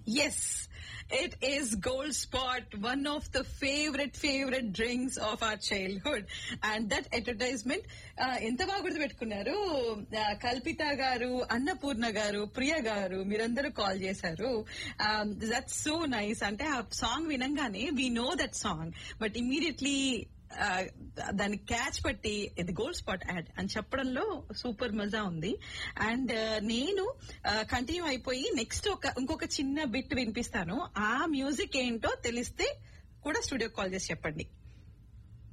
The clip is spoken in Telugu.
Yes, it is Gold Spot, one of the favorite, favorite drinks of our childhood. And that advertisement, uh, ఎంత బాగా గుర్తుపెట్టుకున్నారు Uh, కల్పిత గారు అన్నపూర్ణ గారు ప్రియ గారు మీరందరూ కాల్ చేశారు దట్ సో నైస్ అంటే ఆ సాంగ్ వినంగానే we know that song but immediately దాన్ని క్యాచ్ పట్టి ఇది గోల్డ్ స్పాట్ యాడ్ అని చెప్పడంలో సూపర్ మజా ఉంది అండ్ నేను కంటిన్యూ అయిపోయి నెక్స్ట్ ఒక ఇంకొక చిన్న బిట్ వినిపిస్తాను ఆ మ్యూజిక్ ఏంటో తెలిస్తే కూడా స్టూడియో కాల్ చేసి చెప్పండి